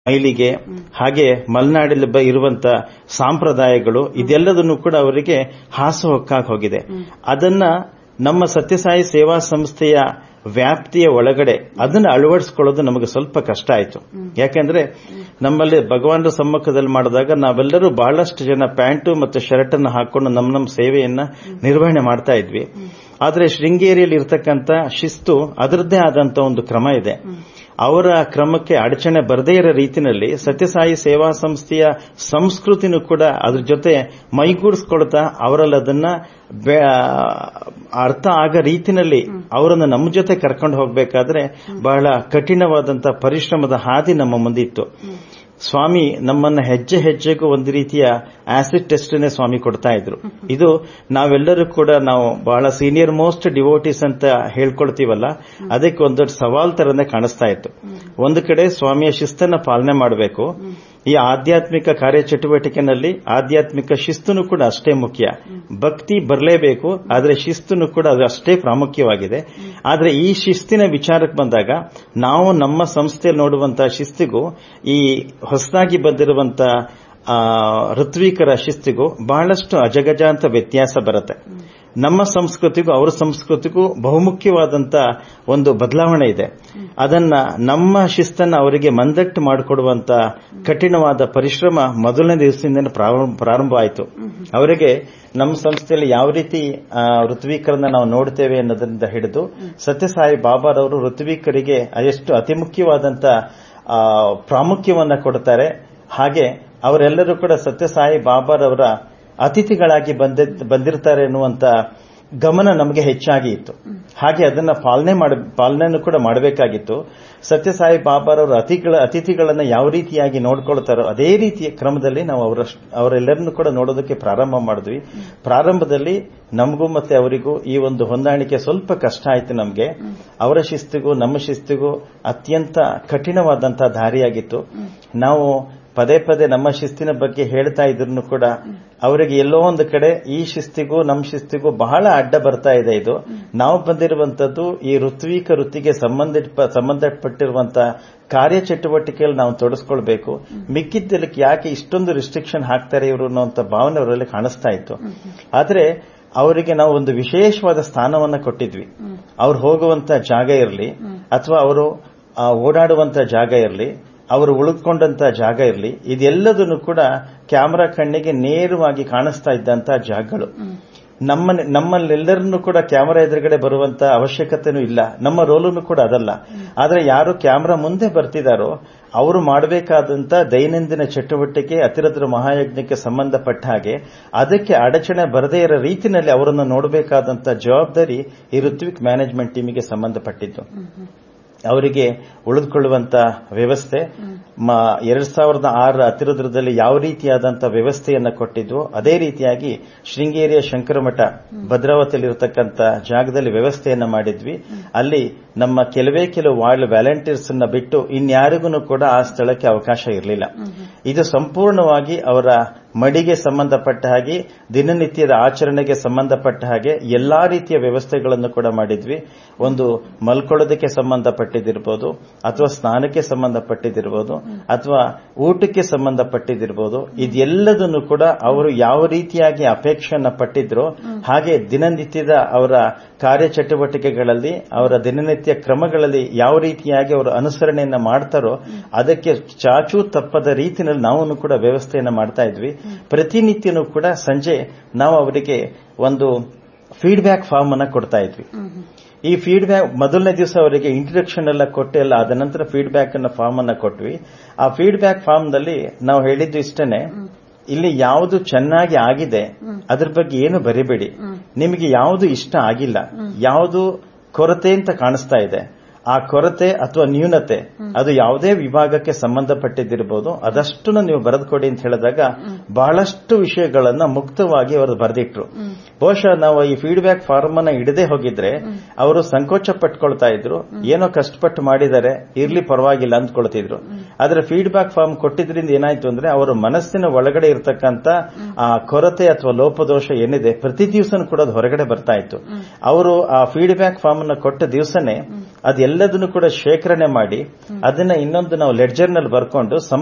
ಮೈಲಿಗೆ ಹಾಗೆ ಮಲೆನಾಡಲ್ಲಿ ಬ- ಇರುವಂತ ಸಾಂಪ್ರದಾಯಗಳು ಇದೆಲ್ಲದನ್ನು ಕೂಡ ಅವರಿಗೆ ಹಾಸುಹೊಕ್ಕಾಗಿ ಹೋಗಿದೆ ಅದನ್ನ ನಮ್ಮ ಸತ್ಯಸಾಯಿ ಸೇವಾ ಸಂಸ್ಥೆಯ ವ್ಯಾಪ್ತಿಯ ಒಳಗಡೆ ಅದನ್ನ ಅಳವಡಿಸ್ಕೊಳ್ಳೋದು ನಮಗೆ ಸ್ವಲ್ಪ ಕಷ್ಟ ಆಯಿತು ಯಾಕೆಂದ್ರೆ ನಮ್ಮಲ್ಲಿ ಭಗವಾನರ ಸಮ್ಮುಖದಲ್ಲಿ ಮಾಡಿದಾಗ ನಾವೆಲ್ಲರೂ ಬಹಳಷ್ಟು ಜನ ಪ್ಯಾಂಟು ಮತ್ತು ಶರ್ಟ್ ಅನ್ನು ಹಾಕೊಂಡು ನಮ್ಮ ನಮ್ಮ ಸೇವೆಯನ್ನ ನಿರ್ವಹಣೆ ಮಾಡ್ತಾ ಇದ್ವಿ ಆದ್ರೆ ಶೃಂಗೇರಿಯಲ್ಲಿ ಇರತಕ್ಕಂತ ಶಿಸ್ತು ಅದರದ್ದೇ ಆದಂತ ಒಂದು ಕ್ರಮ ಇದೆ ಅವರ ಕ್ರಮಕ್ಕೆ ಅಡಚಣೆ ಬರದೇ ಇರೋ ರೀತಿಯಲ್ಲಿ ಸತ್ಯಸಾಯಿ ಸೇವಾ ಸಂಸ್ಥೆಯ ಸಂಸ್ಕೃತಿನೂ ಕೂಡ ಅದ್ರ ಜೊತೆ ಮೈಗೂಡಿಸ್ಕೊಳ್ತಾ ಅವರಲ್ಲಿ ಅದನ್ನ ಬೆ- ಅರ್ಥ ಆಗ ರೀತಿನಲ್ಲಿ ಅವರನ್ನು ನಮ್ಮ ಜೊತೆ ಕರ್ಕೊಂಡು ಹೋಗಬೇಕಾದ್ರೆ ಬಹಳ ಕಠಿಣವಾದಂತ ಪರಿಶ್ರಮದ ಹಾದಿ ನಮ್ಮ ಮುಂದಿತ್ತು ಸ್ವಾಮಿ ನಮ್ಮನ್ನ ಹೆಜ್ಜೆ ಹೆಜ್ಜೆಗೂ ಒಂದು ರೀತಿಯ ಆಸಿಡ್ ಟೆಸ್ಟ್ನೇ ಸ್ವಾಮಿ ಕೊಡ್ತಾ ಇದ್ರು ಇದು ನಾವೆಲ್ಲರೂ ಕೂಡ ನಾವು ಬಹಳ ಸೀನಿಯರ್ ಮೋಸ್ಟ್ ಡಿವೋಟೀಸ್ ಅಂತ ಹೇಳ್ಕೊಳ್ತೀವಲ್ಲ ಅದಕ್ಕೆ ಒಂದು ದೊಡ್ಡ ಸವಾಲ್ ತರನೇ ಕಾಣಿಸ್ತಾ ಇತ್ತು ಒಂದು ಕಡೆ ಸ್ವಾಮಿಯ ಶಿಸ್ತನ್ನ ಪಾಲನೆ ಮಾಡಬೇಕು ಈ ಆಧ್ಯಾತ್ಮಿಕ ಕಾರ್ಯಚಟುವಟಿಕೆನಲ್ಲಿ ಆಧ್ಯಾತ್ಮಿಕ ಶಿಸ್ತುನು ಕೂಡ ಅಷ್ಟೇ ಮುಖ್ಯ ಭಕ್ತಿ ಬರಲೇಬೇಕು ಆದರೆ ಶಿಸ್ತುನು ಕೂಡ ಅದು ಅಷ್ಟೇ ಪ್ರಾಮುಖ್ಯವಾಗಿದೆ ಆದರೆ ಈ ಶಿಸ್ತಿನ ವಿಚಾರಕ್ಕೆ ಬಂದಾಗ ನಾವು ನಮ್ಮ ಸಂಸ್ಥೆಯಲ್ಲಿ ನೋಡುವಂತಹ ಶಿಸ್ತಿಗೂ ಈ ಹೊಸದಾಗಿ ಬಂದಿರುವಂತ ಆ, ಋತ್ವಿಕರ ಶಿಸ್ತಿಗೂ ಬಹಳಷ್ಟು ಅಜಗಜಾಂತ ವ್ಯತ್ಯಾಸ ಬರುತ್ತೆ ನಮ್ಮ ಸಂಸ್ಕೃತಿಗೂ ಅವರ ಸಂಸ್ಕೃತಿಗೂ ಬಹುಮುಖ್ಯವಾದಂತ ಒಂದು ಬದಲಾವಣೆ ಇದೆ ಅದನ್ನ ನಮ್ಮ ಶಿಸ್ತನ್ನ ಅವರಿಗೆ ಮಂದಟ್ಟು ಮಾಡಿಕೊಡುವಂತ ಕಠಿಣವಾದ ಪರಿಶ್ರಮ ಮೊದಲನೇ ದಿವಸದಿಂದ ಪ್ರಾರಂಭ ಪ್ರಾರಂಭ ಆಯಿತು ಅವರಿಗೆ ನಮ್ಮ ಸಂಸ್ಥೆಯಲ್ಲಿ ಯಾವ ರೀತಿ ಆ, ಋತ್ವಿಕರನ್ನ ನಾವು ನೋಡ್ತೇವೆ ಅನ್ನೋದ್ರಿಂದ ಹಿಡಿದು ಸತ್ಯಸಾಯಿ ಬಾಬಾರವರು ಋತ್ವಿಕರಿಗೆ ಎಷ್ಟು ಅತಿ ಮುಖ್ಯವಾದಂತ ಆ, ಪ್ರಾಮುಖ್ಯವನ್ನ ಕೊಡ್ತಾರೆ ಹಾಗೆ ಅವರೆಲ್ಲರೂ ಕೂಡ ಸತ್ಯಸಾಯಿ ಬಾಬಾರವರ ಅತಿಥಿಗಳಾಗಿ ಬಂದ ಬಂದಿರ್ತಾರೆ ಎನ್ನುವಂತ ಗಮನ ನಮಗೆ ಹೆಚ್ಚಾಗಿ ಇತ್ತು ಹಾಗೆ ಅದನ್ನ ಪಾಲನೆ ಮಾಡ ಪಾಲನೆಯನ್ನು ಕೂಡ ಮಾಡಬೇಕಾಗಿತ್ತು ಸತ್ಯಸಾಯಿ ಬಾಬಾರವರ ಅತಿಥಿಗಳ ಅತಿಥಿಗಳನ್ನ ಯಾವ ರೀತಿಯಾಗಿ ನೋಡ್ಕೊಳ್ತಾರೋ ಅದೇ ರೀತಿಯ ಕ್ರಮದಲ್ಲಿ ನಾವು ಅವರ ಅವರೆಲ್ಲರನ್ನು ಕೂಡ ನೋಡೋದಕ್ಕೆ ಪ್ರಾರಂಭ ಮಾಡಿದ್ವಿ ಪ್ರಾರಂಭದಲ್ಲಿ ನಮಗೂ ಮತ್ತೆ ಅವರಿಗೂ ಈ ಒಂದು ಹೊಂದಾಣಿಕೆ ಸ್ವಲ್ಪ ಕಷ್ಟ ಆಯ್ತು ನಮಗೆ ಅವರ ಶಿಸ್ತಿಗೂ ನಮ್ಮ ಶಿಸ್ತಿಗೂ ಅತ್ಯಂತ ಕಠಿಣವಾದಂತಹ ದಾರಿಯಾಗಿತ್ತು ನಾವು ಪದೇ ಪದೇ ನಮ್ಮ ಶಿಸ್ತಿನ ಬಗ್ಗೆ ಹೇಳ್ತಾ ಇದ್ರು ಕೂಡ ಅವರಿಗೆ ಎಲ್ಲೋ ಒಂದು ಕಡೆ ಈ ಶಿಸ್ತಿಗೂ ನಮ್ಮ ಶಿಸ್ತಿಗೂ ಬಹಳ ಅಡ್ಡ ಬರ್ತಾ ಇದೆ ಇದು ನಾವು ಬಂದಿರುವಂತದ್ದು ಈ ಋತ್ವಿಕ ವೃತ್ತಿಗೆ ಸಂಬಂಧ ಸಂಬಂಧಪಟ್ಟಿರುವಂತಹ ಕಾರ್ಯಚಟುವಟಿಕೆಯಲ್ಲಿ ನಾವು ತೊಡಸ್ಕೊಳ್ಬೇಕು ಮಿಕ್ಕಿದ್ದಕ್ಕೆ ಯಾಕೆ ಇಷ್ಟೊಂದು ರಿಸ್ಟ್ರಿಕ್ಷನ್ ಹಾಕ್ತಾರೆ ಇವರು ಅನ್ನುವಂತ ಭಾವನೆ ಅವರಲ್ಲಿ ಕಾಣಿಸ್ತಾ ಇತ್ತು ಆದ್ರೆ ಅವರಿಗೆ ನಾವು ಒಂದು ವಿಶೇಷವಾದ ಸ್ಥಾನವನ್ನ ಕೊಟ್ಟಿದ್ವಿ ಅವ್ರು ಹೋಗುವಂತ ಜಾಗ ಇರಲಿ ಅಥವಾ ಅವರು ಆ, ಓಡಾಡುವಂತ ಜಾಗ ಇರಲಿ ಅವರು ಉಳಿದುಕೊಂಡಂತ ಜಾಗ ಇರಲಿ ಇದೆಲ್ಲದನ್ನು ಕೂಡ ಕ್ಯಾಮರಾ ಕಣ್ಣಿಗೆ ನೇರವಾಗಿ ಕಾಣಿಸ್ತಾ ಇದ್ದಂತ ಜಾಗಗಳು ನಮ್ಮ ನಮ್ಮಲ್ಲೆಲ್ಲರನ್ನು ಕೂಡ ಕ್ಯಾಮರಾ ಎದುರುಗಡೆ ಬರುವಂತ ಅವಶ್ಯಕತೆನೂ ಇಲ್ಲ ನಮ್ಮ ರೋಲನ್ನು ಕೂಡ ಅದಲ್ಲ ಆದ್ರೆ ಯಾರು ಕ್ಯಾಮರಾ ಮುಂದೆ ಬರ್ತಿದಾರೋ ಅವರು ಮಾಡಬೇಕಾದಂತ ದೈನಂದಿನ ಚಟುವಟಿಕೆ ಅತಿರದ್ರ ಮಹಾಯಜ್ಞಕ್ಕೆ ಸಂಬಂಧಪಟ್ಟ ಹಾಗೆ ಅದಕ್ಕೆ ಅಡಚಣೆ ಬರದೇ ಇರೋ ರೀತಿಯಲ್ಲಿ ಅವರನ್ನು ನೋಡಬೇಕಾದಂತ ಜವಾಬ್ದಾರಿ ಈ ಋತ್ವಿಕ್ ಮ್ಯಾನೇಜ್ಮೆಂಟ್ ಟೀಮಿಗೆ ಸಂಬಂಧಪಟ್ಟಿದ್ದು ಅವರಿಗೆ ಉಳಿದುಕೊಳ್ಳುವಂತ ವ್ಯವಸ್ಥೆ ಮ- ಎರಡ್ ಸಾವಿರದ ಆರರ ಅತಿರುದ್ರದಲ್ಲಿ ಯಾವ ರೀತಿಯಾದಂತಹ ವ್ಯವಸ್ಥೆಯನ್ನ ಕೊಟ್ಟಿದ್ವೋ ಅದೇ ರೀತಿಯಾಗಿ ಶೃಂಗೇರಿಯ ಶಂಕರಮಠ ಭದ್ರಾವತಿಯಲ್ಲಿರತಕ್ಕಂತ ಜಾಗದಲ್ಲಿ ವ್ಯವಸ್ಥೆಯನ್ನ ಮಾಡಿದ್ವಿ ಅಲ್ಲಿ ನಮ್ಮ ಕೆಲವೇ ಕೆಲವು ವಾರ್ಡ್ ವ್ಯಾಲಂಟಿಯರ್ಸ್ ಅನ್ನ ಬಿಟ್ಟು ಇನ್ಯಾರಿಗೂ ಕೂಡ ಆ ಸ್ಥಳಕ್ಕೆ ಅವಕಾಶ ಇರಲಿಲ್ಲ ಇದು ಸಂಪೂರ್ಣವಾಗಿ ಅವರ ಮಡಿಗೆ ಸಂಬಂಧಪಟ್ಟ ಹಾಗೆ ದಿನನಿತ್ಯದ ಆಚರಣೆಗೆ ಸಂಬಂಧಪಟ್ಟ ಹಾಗೆ ಎಲ್ಲಾ ರೀತಿಯ ವ್ಯವಸ್ಥೆಗಳನ್ನು ಕೂಡ ಮಾಡಿದ್ವಿ ಒಂದು ಮಲ್ಕೊಳ್ಳೋದಕ್ಕೆ ಸಂಬಂಧಪಟ್ಟಿದ್ದಿರ್ಬೋದು ಅಥವಾ ಸ್ನಾನಕ್ಕೆ ಸಂಬಂಧಪಟ್ಟಿದ್ದಿರ್ಬೋದು ಅಥವಾ ಊಟಕ್ಕೆ ಸಂಬಂಧಪಟ್ಟಿದ್ದಿರ್ಬೋದು ಇದೆಲ್ಲದನ್ನು ಕೂಡ ಅವರು ಯಾವ ರೀತಿಯಾಗಿ ಅಪೇಕ್ಷೆಯನ್ನ ಪಟ್ಟಿದ್ರೋ ಹಾಗೆ ದಿನನಿತ್ಯದ ಅವರ ಕಾರ್ಯಚಟುವಟಿಕೆಗಳಲ್ಲಿ ಅವರ ದಿನನಿತ್ಯ ಕ್ರಮಗಳಲ್ಲಿ ಯಾವ ರೀತಿಯಾಗಿ ಅವರು ಅನುಸರಣೆಯನ್ನ ಮಾಡ್ತಾರೋ ಅದಕ್ಕೆ ಚಾಚೂ ತಪ್ಪದ ರೀತಿಯಲ್ಲಿ ನಾವು ಕೂಡ ವ್ಯವಸ್ಥೆಯನ್ನ ಮಾಡ್ತಾ ಇದ್ವಿ ಪ್ರತಿನಿತ್ಯನೂ ಕೂಡ ಸಂಜೆ ನಾವು ಅವರಿಗೆ ಒಂದು ಫೀಡ್ಬ್ಯಾಕ್ ಫಾರ್ಮ್ ಅನ್ನ ಕೊಡ್ತಾ ಇದ್ವಿ ಈ ಫೀಡ್ಬ್ಯಾಕ್ ಮೊದಲನೇ ದಿವಸ ಅವರಿಗೆ ಇಂಟ್ರಡಕ್ಷನ್ ಎಲ್ಲ ಕೊಟ್ಟೆಲ್ಲ ಅದ ನಂತರ ಫೀಡ್ಬ್ಯಾಕ್ ಅನ್ನ ಫಾರ್ಮ್ ಅನ್ನ ಕೊಟ್ವಿ ಆ ಫೀಡ್ಬ್ಯಾಕ್ ಫಾರ್ಮ್ ನಲ್ಲಿ ನಾವು ಹೇಳಿದ್ದು ಇಷ್ಟನೇ ಇಲ್ಲಿ ಯಾವುದು ಚೆನ್ನಾಗಿ ಆಗಿದೆ ಅದ್ರ ಬಗ್ಗೆ ಏನು ಬರಿಬೇಡಿ ನಿಮಗೆ ಯಾವುದು ಇಷ್ಟ ಆಗಿಲ್ಲ ಯಾವುದು ಕೊರತೆ ಅಂತ ಕಾಣಿಸ್ತಾ ಇದೆ ಆ ಕೊರತೆ ಅಥವಾ ನ್ಯೂನತೆ ಅದು ಯಾವುದೇ ವಿಭಾಗಕ್ಕೆ ಸಂಬಂಧಪಟ್ಟಿದ್ದಿರಬಹುದು ಅದಷ್ಟನ್ನು ನೀವು ಬರೆದುಕೊಡಿ ಅಂತ ಹೇಳಿದಾಗ ಬಹಳಷ್ಟು ವಿಷಯಗಳನ್ನ ಮುಕ್ತವಾಗಿ ಅವರು ಬರೆದಿಟ್ರು ಬಹುಶಃ ನಾವು ಈ ಫೀಡ್ಬ್ಯಾಕ್ ಫಾರ್ಮ್ ಅನ್ನ ಹಿಡದೆ ಹೋಗಿದ್ರೆ ಅವರು ಸಂಕೋಚ ಪಟ್ಕೊಳ್ತಾ ಇದ್ರು ಏನೋ ಕಷ್ಟಪಟ್ಟು ಮಾಡಿದ್ದಾರೆ ಇರ್ಲಿ ಪರವಾಗಿಲ್ಲ ಅಂದ್ಕೊಳ್ತಿದ್ರು ಆದ್ರೆ ಫೀಡ್ಬ್ಯಾಕ್ ಫಾರ್ಮ್ ಕೊಟ್ಟಿದ್ರಿಂದ ಏನಾಯ್ತು ಅಂದ್ರೆ ಅವರ ಮನಸ್ಸಿನ ಒಳಗಡೆ ಇರತಕ್ಕಂತ ಆ ಕೊರತೆ ಅಥವಾ ಲೋಪದೋಷ ಏನಿದೆ ಪ್ರತಿ ದಿವಸನೂ ಕೂಡ ಅದು ಹೊರಗಡೆ ಬರ್ತಾ ಇತ್ತು ಅವರು ಆ ಫೀಡ್ಬ್ಯಾಕ್ ಫಾರ್ಮ್ ಅನ್ನ ಕೊಟ್ಟ ದಿವಸನೇ ಅದೆಲ್ಲ ಎಲ್ಲದನ್ನು ಕೂಡ ಶೇಖರಣೆ ಮಾಡಿ ಅದನ್ನ ಇನ್ನೊಂದು ನಾವು ಲೆಡ್ಜರ್ ನಲ್ಲಿ ಬರ್ಕೊಂಡು